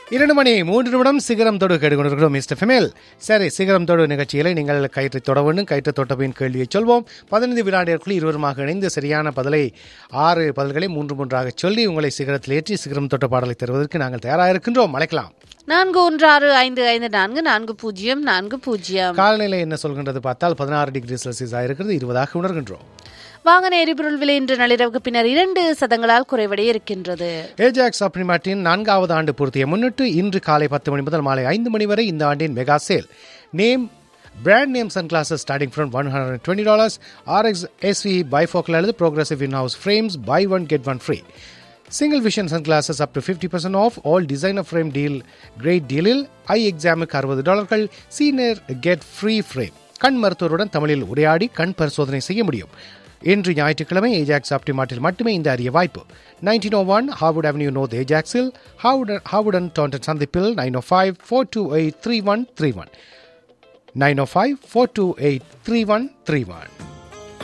இரண்டு மணி மூன்று நிமிடம் சிகரம் தொடு கேட்டுக்கொண்டிருக்கிறோம் மிஸ்டர் ஃபெமேல் சரி சிகரம் தொடு நிகழ்ச்சியில் நீங்கள் கயிற்றை தொட வேண்டும் கயிற்று தொட்ட பின் கேள்வியை சொல்வோம் பதினைந்து வினாடிகளுக்குள் இருவருமாக இணைந்து சரியான பதிலை ஆறு பதில்களை மூன்று மூன்றாக சொல்லி உங்களை சிகரத்தில் ஏற்றி சிகரம் தொட்ட பாடலை தருவதற்கு நாங்கள் தயாராக இருக்கின்றோம் அழைக்கலாம் நான்கு ஒன்று ஆறு ஐந்து ஐந்து நான்கு நான்கு பூஜ்ஜியம் நான்கு பூஜ்ஜியம் காலநிலை என்ன சொல்கின்றது பார்த்தால் பதினாறு டிகிரி செல்சியஸ் இருக்கிறது இருபதாக உணர்கின்றோம் வாகன எரிபொருள் விலை இன்று நள்ளிரவுக்கு பின்னர் இரண்டு சதங்களால் குறைவடைய இருக்கின்றது ஏஜாக்ஸ் அப்ரிமாட்டின் நான்காவது ஆண்டு பூர்த்தியை முன்னிட்டு இன்று காலை பத்து மணி முதல் மாலை ஐந்து மணி வரை இந்த ஆண்டின் mega sale name brand name sunglasses starting from one hundred twenty dollars R X S V bifocal அல்லது progressive in house frames buy one get one free single vision sunglasses up to fifty percent off all designer frame deal great டீலில் eye எக்ஸாமுக்கு அறுபது டாலர்கள் senior get free frame கண் மருத்துவருடன் தமிழில் உரையாடி கண் பரிசோதனை செய்ய முடியும் இன்று ஞாயிற்றுக்கிழமை ஏஜாக்ஸ் ஆப்டிமாட்டில் மட்டுமே இந்த அரிய வாய்ப்பு nineteen O one Harwood avenue north ஏஜாக்ஸில் ஹாவுடன் ஹாவுடன் டோண்டன் சந்திப்பில் nine O five four two eight three one three one nine O five four two eight three one three one